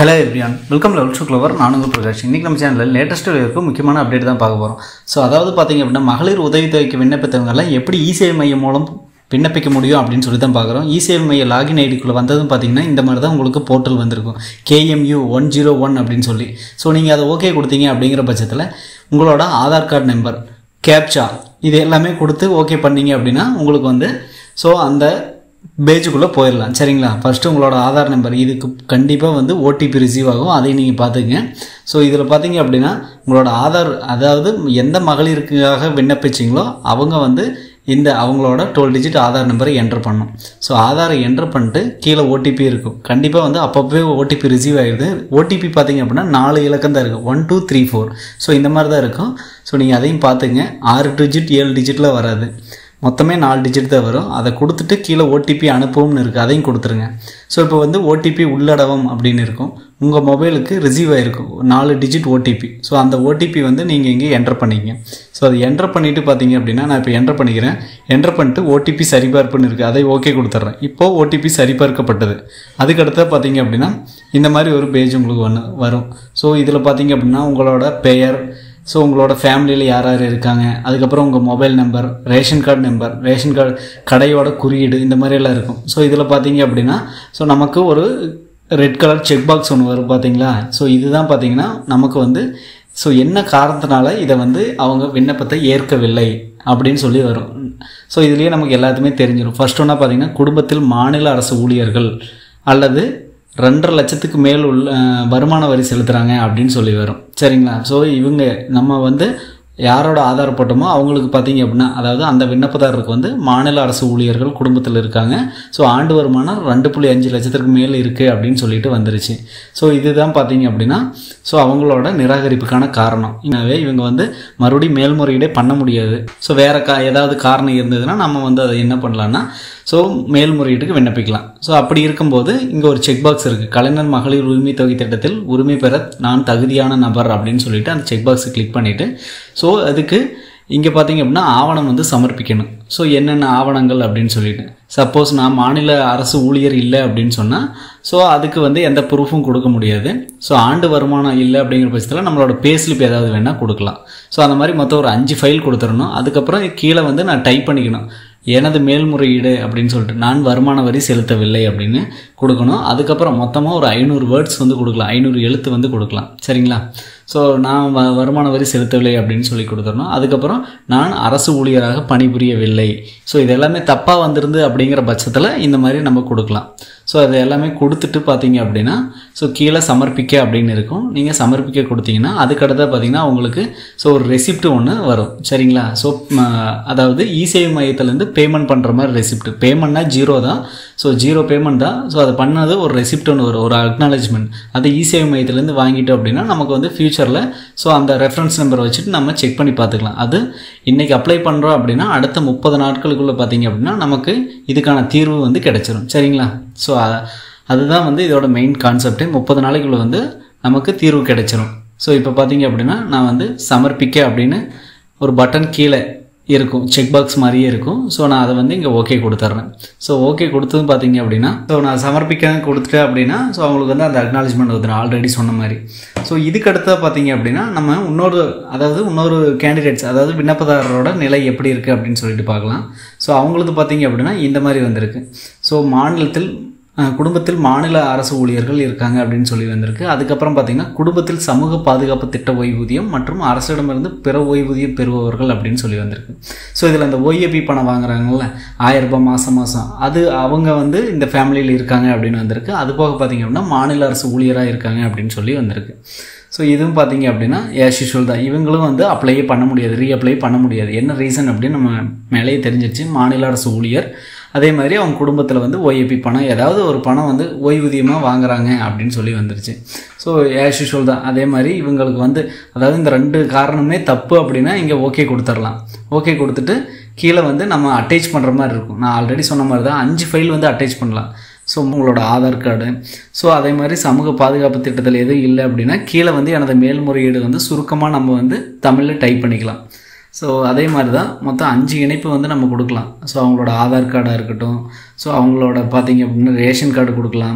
hello everyone welcome level to clever நான் உங்கள் பிரகாஷ் இன்றைக்கி நம்ம சேனலில் லேட்டஸ்ட்டு இருக்கும் முக்கியமான அப்டேட் தான் பார்க்க போகிறோம் ஸோ அதாவது பார்த்தீங்க அப்படின்னா மகளிர் உதவித்தொகைக்கு விண்ணப்பித்தவங்கெல்லாம் எப்படி இசேவை மையம் மூலம் விண்ணப்பிக்க முடியும் அப்படின்னு சொல்லி தான் பார்க்குறோம் இசேவை மைய லாகின் ஐடிக்குள்ளே வந்ததும் பார்த்தீங்கன்னா இந்த மாதிரி தான் உங்களுக்கு போர்ட்டல் வந்திருக்கும் கேஎம்யூ ஒன் ஜீரோ ஒன் அப்படின்னு சொல்லி ஸோ நீங்கள் அதை ஓகே கொடுத்தீங்க அப்படிங்கிற பட்சத்தில் உங்களோட ஆதார் கார்டு நம்பர் கேப்சா இது எல்லாமே கொடுத்து ஓகே பண்ணீங்க அப்படின்னா உங்களுக்கு வந்து ஸோ அந்த பேஜுக்குள்ளே போயிடலாம் சரிங்களா ஃபஸ்ட்டு உங்களோட ஆதார் நம்பர் இதுக்கு கண்டிப்பாக வந்து ஓடிபி ரிசீவ் ஆகும் அதையும் நீங்கள் பார்த்துக்குங்க ஸோ இதில் பார்த்தீங்க அப்படின்னா உங்களோட ஆதார் அதாவது எந்த மகளிருக்காக விண்ணப்பிச்சிங்களோ அவங்க வந்து இந்த அவங்களோட டுவெல் டிஜிட் ஆதார் நம்பரை என்டர் பண்ணணும் ஸோ ஆதாரை என்டர் பண்ணிட்டு கீழே ஓடிபி இருக்கும் கண்டிப்பாக வந்து அப்பப்போ ஓடிபி ரிசீவ் ஆகிடுது ஓடிபி பார்த்தீங்க அப்படின்னா நாலு இலக்கம் தான் இருக்குது one two three four so இந்த மாதிரி தான் இருக்கும் ஸோ நீங்கள் அதையும் பார்த்துங்க ஆறு டிஜிட் ஏழு டிஜிட்டில் வராது மொத்தமே நாலு டிஜிட் தான் வரும் அதை கொடுத்துட்டு கீழே ஓடிபி அனுப்பவும்னு இருக்குது அதையும் கொடுத்துருங்க ஸோ இப்போ வந்து ஓடிபி உள்ளடவும் அப்படின்னு இருக்கும் உங்கள் மொபைலுக்கு ரிசீவ் ஆகிருக்கும் நாலு டிஜிட் ஓடிபி ஸோ அந்த ஓடிபி வந்து நீங்கள் இங்கே என்டர் பண்ணிங்க ஸோ அதை என்டர் பண்ணிவிட்டு பார்த்தீங்க அப்படின்னா நான் இப்போ என்டர் பண்ணிக்கிறேன் என்டர் பண்ணிட்டு ஓடிபி சரிபார்ப்புன்னு இருக்குது அதை ஓகே கொடுத்துட்றேன் இப்போது ஓடிபி சரிபார்க்கப்பட்டது அதுக்கடுத்து பார்த்தீங்க அப்படின்னா இந்த மாதிரி ஒரு பேஜ் உங்களுக்கு ஒன்று வரும் ஸோ இதில் பார்த்தீங்க அப்படின்னா உங்களோட பெயர் ஸோ உங்களோட ஃபேமிலியில் யார் யார் இருக்காங்க அதுக்கப்புறம் உங்கள் mobile number ration card number ration card கடையோட குறியீடு இந்த மாதிரியெல்லாம் இருக்கும் ஸோ இதில் பார்த்தீங்க அப்படின்னா ஸோ நமக்கு ஒரு ரெட் கலர் செக் பாக்ஸ் ஒன்று வரும் பார்த்தீங்களா ஸோ இதுதான் பார்த்தீங்கன்னா நமக்கு வந்து ஸோ என்ன காரணத்தினால இதை வந்து அவங்க விண்ணப்பத்தை ஏற்கவில்லை அப்படின்னு சொல்லி வரும் ஸோ இதுலேயே நமக்கு எல்லாத்துமே தெரிஞ்சிடும் ஃபர்ஸ்ட் ஒன்றா பார்த்தீங்கன்னா குடும்பத்தில் மாநில அரசு ஊழியர்கள் அல்லது ரெண்டரை லட்சத்துக்கு மேல் உள்ள அஹ், வருமான வரி செலுத்துகிறாங்க அப்படின்னு சொல்லி வரும் சரிங்களா ஸோ இவங்க நம்ம வந்து யாரோட ஆதார் போட்டோமோ அவங்களுக்கு பார்த்தீங்க அப்படின்னா அதாவது அந்த விண்ணப்பதாரருக்கு வந்து மாநில அரசு ஊழியர்கள் குடும்பத்தில் இருக்காங்க ஸோ ஆண்டு வருமானம் ரெண்டு புள்ளி அஞ்சு லட்சத்திற்கு மேல் இருக்குது அப்படின்னு சொல்லிட்டு வந்துருச்சு ஸோ இதுதான் பார்த்தீங்க அப்படின்னா ஸோ அவங்களோட நிராகரிப்புக்கான காரணம் எனவே இவங்க வந்து மறுபடியும் மேல்முறையீடே பண்ண முடியாது ஸோ வேற கா ஏதாவது காரணம் இருந்ததுன்னா நம்ம வந்து அதை என்ன பண்ணலான்னா ஸோ மேல்முறையீட்டுக்கு விண்ணப்பிக்கலாம் ஸோ அப்படி இருக்கும்போது இங்கே ஒரு செக் பாக்ஸ் இருக்குது கலைஞர் மகளிர் உரிமை தொகை திட்டத்தில் உரிமை பெற நான் தகுதியான நபர் அப்படின்னு சொல்லிட்டு அந்த செக் பாக்ஸை கிளிக் பண்ணிவிட்டு ஸோ அதுக்கு இங்கே பார்த்தீங்க அப்படின்னா ஆவணம் வந்து சமர்ப்பிக்கணும் ஸோ என்னென்ன ஆவணங்கள் அப்படின்னு சொல்லிட்டு சப்போஸ் நான் மாநில அரசு ஊழியர் இல்லை அப்படின்னு சொன்னால் ஸோ அதுக்கு வந்து எந்த ப்ரூஃபும் கொடுக்க முடியாது ஸோ ஆண்டு வருமானம் இல்லை அப்படிங்கிற பட்சத்தில் நம்மளோட பேஸ்லிப் ஏதாவது வேணால் கொடுக்கலாம் ஸோ அந்த மாதிரி மொத்தம் ஒரு அஞ்சு ஃபைல் கொடுத்துடணும் அதுக்கப்புறம் கீழே வந்து நான் டைப் பண்ணிக்கணும் எனது மேல்முறையீடு அப்படின்னு சொல்லிட்டு நான் வருமான வரி செலுத்தவில்லை அப்படின்னு கொடுக்கணும் அதுக்கப்புறம் மொத்தமாக ஒரு ஐநூறு வேர்ட்ஸ் வந்து கொடுக்கலாம் ஐநூறு எழுத்து வந்து கொடுக்கலாம் சரிங்களா ஸோ நான் வ வருமான வரி செலுத்தவில்லை அப்படின்னு சொல்லி கொடுத்துடணும் அதுக்கப்புறம் நான் அரசு ஊழியராக பணிபுரியவில்லை ஸோ இது எல்லாமே தப்பாக வந்திருந்து அப்படிங்கிற பட்சத்தில் இந்த மாதிரி நம்ம கொடுக்கலாம் ஸோ அது எல்லாமே கொடுத்துட்டு பார்த்தீங்க அப்படின்னா ஸோ கீழே சமர்ப்பிக்க அப்படின்னு இருக்கும் நீங்கள் சமர்ப்பிக்க கொடுத்தீங்கன்னா அதுக்கடுத்தா பார்த்தீங்கன்னா உங்களுக்கு ஸோ ஒரு ரெசிப்ட் ஒன்று வரும் சரிங்களா ஸோ அதாவது இசேவை மையத்துலேருந்து பேமெண்ட் பண்ணுற மாதிரி ரெசிப்ட் பேமெண்ட்னா ஜீரோ தான் ஸோ ஜீரோ பேமெண்ட் தான் ஸோ அது பண்ணது ஒரு ரெசிப்ட் ஒன்று வரும் ஒரு அக்னாலஜ்மெண்ட் அது இசேவை மையத்துலேருந்து வாங்கிட்டோம் அப்படின்னா நமக்கு வந்து ஃப்யூச்சரில் ஸோ அந்த ரெஃபரன்ஸ் நம்பரை வச்சுட்டு நம்ம செக் பண்ணி பார்த்துக்கலாம் அது இன்றைக்கி அப்ளை பண்ணுறோம் அப்படின்னா அடுத்த முப்பது நாட்களுக்குள்ளே பார்த்தீங்க அப்படின்னா நமக்கு இதுக்கான தீர்வு வந்து கிடைச்சிரும் சரிங்களா ஸோ அதுதான் வந்து இதோட மெயின் கான்செப்டே முப்பது நாளைக்குள்ளே வந்து நமக்கு தீர்வு கிடைச்சிரும் ஸோ இப்போ பார்த்தீங்க அப்படின்னா நான் வந்து சமர்ப்பிக்க அப்படின்னு ஒரு பட்டன் கீழே இருக்கும் செக் பாக்ஸ் மாதிரியே இருக்கும் ஸோ நான் அதை வந்து இங்கே ஓகே கொடுத்துட்றேன் ஸோ ஓகே கொடுத்ததும் பார்த்தீங்க அப்படின்னா ஸோ நான் சமர்ப்பிக்க கொடுத்துட்டேன் அப்படின்னா ஸோ அவங்களுக்கு வந்து அந்த அக்னாலஜ்மெண்ட் வந்துடும் ஆல்ரெடி சொன்ன மாதிரி ஸோ இதுக்கு அடுத்தா பார்த்தீங்க அப்படின்னா நம்ம இன்னொரு அதாவது இன்னொரு கேண்டிடேட்ஸ் அதாவது விண்ணப்பதாரரோட நிலை எப்படி இருக்குது அப்படின்னு சொல்லிட்டு பார்க்கலாம் ஸோ அவங்களுக்கு பார்த்தீங்க அப்படின்னா இந்த மாதிரி வந்திருக்கு ஸோ மாநிலத்தில் அஹ், குடும்பத்தில் மாநில அரசு ஊழியர்கள் இருக்காங்க அப்படின்னு சொல்லி வந்திருக்கு அதுக்கப்புறம் பார்த்தீங்கன்னா குடும்பத்தில் சமூக பாதுகாப்பு திட்ட ஓய்வூதியம் மற்றும் அரசிடமிருந்து பிற ஓய்வூதியம் பெறுபவர்கள் அப்படின்னு சொல்லி வந்திருக்கு ஸோ இதில் அந்த ஓஏபி பணம் வாங்குறாங்கல்ல ஆயிரம் ரூபாய் மாதம் மாதம் அது அவங்க வந்து இந்த ஃபேமிலியில் இருக்காங்க அப்படின்னு வந்திருக்கு அது போக பார்த்தீங்க அப்படின்னா மாநில அரசு ஊழியராக இருக்காங்க அப்படின்னு சொல்லி வந்திருக்கு ஸோ இதுவும் பார்த்தீங்க அப்படின்னா ஏஸ் யூஷுவல் தான் இவங்களும் வந்து அப்ளையே பண்ண முடியாது ரீஅப்ளை பண்ண முடியாது என்ன ரீசன் அப்படின்னு நம்ம மேலேயே தெரிஞ்சிருச்சு மாநில அரசு ஊழியர் அதே மாதிரி அவங்க குடும்பத்தில் வந்து ஓஏபி பணம் ஏதாவது ஒரு பணம் வந்து ஓய்வூதியமாக வாங்குறாங்க அப்படின்னு சொல்லி வந்துருச்சு ஸோ ஏஸ் யூஷுவல் தான் அதே மாதிரி இவங்களுக்கு வந்து அதாவது இந்த ரெண்டு காரணமே தப்பு அப்படின்னா இங்கே ஓகே கொடுத்துடலாம் ஓகே கொடுத்துட்டு கீழே வந்து நம்ம அட்டேச் பண்ணுற மாதிரி இருக்கும் நான் ஆல்ரெடி சொன்ன மாதிரி தான் அஞ்சு ஃபைல் வந்து அட்டேச் பண்ணலாம் ஸோ உங்களோட ஆதார் கார்டு ஸோ அதே மாதிரி சமூக பாதுகாப்பு திட்டத்தில் எதுவும் இல்லை அப்படின்னா கீழே வந்து எனது மேல்முறையீடு வந்து சுருக்கமாக நம்ம வந்து தமிழில் டைப் பண்ணிக்கலாம் ஸோ அதே மாதிரி தான் மொத்தம் அஞ்சு இணைப்பு வந்து நம்ம கொடுக்கலாம் ஸோ அவங்களோட ஆதார் கார்டாக இருக்கட்டும் ஸோ அவங்களோட பார்த்தீங்க அப்படின்னா ரேஷன் கார்டு கொடுக்கலாம்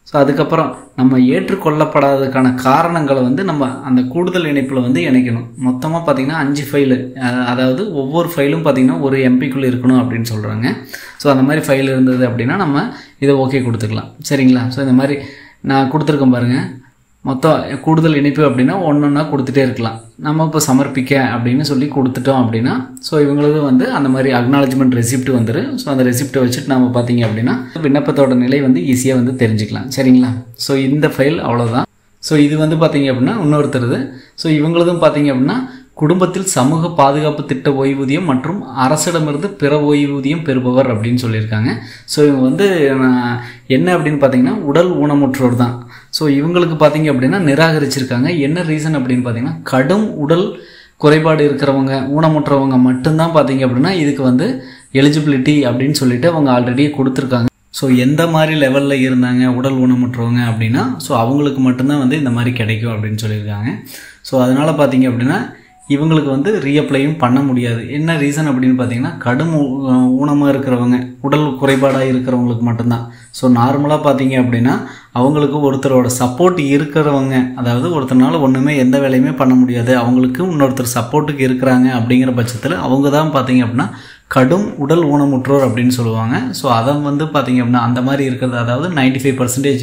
ஸோ அதுக்கப்புறம் நம்ம ஏற்றுக்கொள்ளப்படாததுக்கான காரணங்களை வந்து நம்ம அந்த கூடுதல் இணைப்பில் வந்து இணைக்கணும் மொத்தமாக பார்த்திங்கன்னா அஞ்சு ஃபைலு அதாவது ஒவ்வொரு ஃபைலும் பார்த்திங்கன்னா ஒரு எம்பிக்குள்ளே இருக்கணும் அப்படின்னு சொல்கிறாங்க ஸோ அந்த மாதிரி ஃபைல் இருந்தது அப்படின்னா நம்ம இதை ஓகே கொடுத்துக்கலாம் சரிங்களா ஸோ இந்த மாதிரி நான் கொடுத்துருக்கேன் பாருங்கள் மொத்தம் கூடுதல் இணைப்பு அப்படின்னா ஒன்று ஒன்றா கொடுத்துட்டே இருக்கலாம் நம்ம இப்போ சமர்ப்பிக்க அப்படின்னு சொல்லி கொடுத்துட்டோம் அப்படின்னா ஸோ இவங்களுக்கு வந்து அந்த மாதிரி அக்னாலஜ்மெண்ட் ரெசிப்ட் வந்துடும் ஸோ அந்த ரெசிப்ட்டை வச்சுட்டு நம்ம பார்த்தீங்க அப்படின்னா விண்ணப்பத்தோட நிலை வந்து ஈஸியாக வந்து தெரிஞ்சுக்கலாம் சரிங்களா ஸோ இந்த ஃபைல் அவ்வளோதான் ஸோ இது வந்து பார்த்தீங்க அப்படின்னா இன்னொருத்தருது ஸோ இவங்களதும் பார்த்தீங்க அப்படின்னா குடும்பத்தில் சமூக பாதுகாப்பு திட்ட ஓய்வூதியம் மற்றும் அரசிடமிருந்து பிற ஓய்வூதியம் பெறுபவர் அப்படின்னு சொல்லியிருக்காங்க ஸோ இவங்க வந்து நான் என்ன அப்படின்னு பார்த்தீங்கன்னா உடல் ஊனமுற்றோர் தான் ஸோ இவங்களுக்கு பார்த்தீங்க அப்படின்னா நிராகரிச்சிருக்காங்க என்ன ரீசன் அப்படின்னு பார்த்தீங்கன்னா கடும் உடல் குறைபாடு இருக்கிறவங்க ஊனமுற்றவங்க மட்டும்தான் பார்த்தீங்க அப்படின்னா இதுக்கு வந்து எலிஜிபிலிட்டி அப்படின்னு சொல்லிட்டு அவங்க ஆல்ரெடி கொடுத்துருக்காங்க ஸோ எந்த மாதிரி லெவலில் இருந்தாங்க உடல் ஊனமுற்றவங்க அப்படின்னா ஸோ அவங்களுக்கு மட்டும்தான் வந்து இந்த மாதிரி கிடைக்கும் அப்படின்னு சொல்லியிருக்காங்க ஸோ அதனால் பார்த்தீங்க அப்படின்னா இவங்களுக்கு வந்து ரீஅப்ளையும் பண்ண முடியாது என்ன ரீசன் அப்படின்னு பார்த்தீங்கன்னா கடும் ஊ- ஊனமாக இருக்கிறவங்க உடல் குறைபாடாக இருக்கிறவங்களுக்கு மட்டும்தான் ஸோ நார்மலாக பார்த்தீங்க அப்படின்னா அவங்களுக்கு ஒருத்தரோட சப்போர்ட் இருக்கிறவங்க அதாவது ஒருத்தனால ஒன்றுமே எந்த வேலையுமே பண்ண முடியாது அவங்களுக்கு இன்னொருத்தர் சப்போர்ட்டுக்கு இருக்கிறாங்க அப்படிங்கிற பட்சத்தில் அவங்க தான் பார்த்தீங்க அப்படின்னா கடும் உடல் ஊனமுற்றோர் அப்படின்னு சொல்லுவாங்க ஸோ அதை வந்து பார்த்தீங்க அப்படின்னா அந்த மாதிரி இருக்கிறது அதாவது ninety five percentage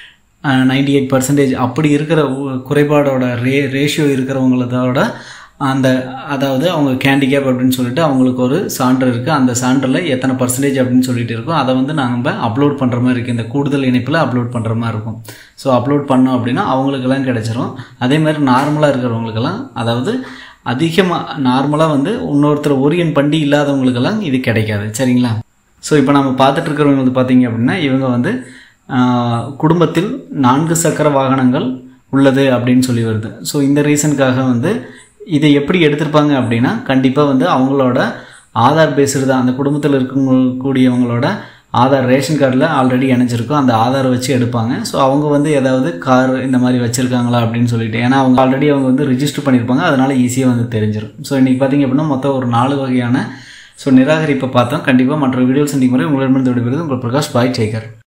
ninety eight percentage அப்படி இருக்கிற உ- குறைபாடோட ரே ரேஷியோ இருக்கிறவங்களதோட அந்த அதாவது அவங்க கேண்டிகேப் அப்படின்னு சொல்லிட்டு அவங்களுக்கு ஒரு சான்று இருக்குது அந்த சான்றில் எத்தனை பர்சன்டேஜ் அப்படின்னு சொல்லிட்டு இருக்கோம் அதை வந்து நாங்கள் அப்லோட் பண்ணுற மாதிரி இருக்குது இந்த கூடுதல் இணைப்பில் அப்லோட் பண்ணுற மாதிரி இருக்கும் ஸோ அப்லோட் பண்ணோம் அப்படின்னா அவங்களுக்கெல்லாம் கிடைச்சிரும் அதே மாதிரி நார்மலாக இருக்கிறவங்களுக்கெல்லாம் அதாவது அதிகமாக நார்மலாக வந்து இன்னொருத்தர் ஓரியன் பண்டி இல்லாதவங்களுக்கெல்லாம் இது கிடைக்காது சரிங்களா ஸோ இப்போ நம்ம பார்த்துட்டு இருக்கிறவங்க வந்து பார்த்தீங்க அப்படின்னா இவங்க வந்து ஆஹ், குடும்பத்தில் நான்கு சக்கர வாகனங்கள் உள்ளது அப்படின்னு சொல்லி வருது ஸோ இந்த ரீசனுக்காக வந்து இதை எப்படி எடுத்திருப்பாங்க அப்படின்னா கண்டிப்பாக வந்து அவங்களோட ஆதார் பேஸ்டு தான் அந்த குடும்பத்தில் இருக்கக்கூடியவங்களோட ஆதார் ரேஷன் கார்டில் ஆல்ரெடி இணைஞ்சிருக்கும் அந்த ஆதார் வச்சு எடுப்பாங்க ஸோ அவங்க வந்து ஏதாவது கார் இந்த மாதிரி வச்சுருக்காங்களா அப்படின்னு சொல்லிட்டு ஏன்னா அவங்க ஆல்ரெடி அவங்க வந்து ரிஜிஸ்டர் பண்ணியிருப்பாங்க அதனால் ஈஸியாக வந்து தெரிஞ்சிடும் ஸோ இன்றைக்கி பார்த்தீங்க அப்படின்னா மொத்தம் ஒரு நாலு வகையான ஸோ நிராகரிப்பை பார்த்தோம் கண்டிப்பாக மற்ற வீடியோஸ் சந்திக்கும் முறை உங்களிடமிருந்து விடுபடுவது உங்கள் பிரகாஷ் பாய் சேகர்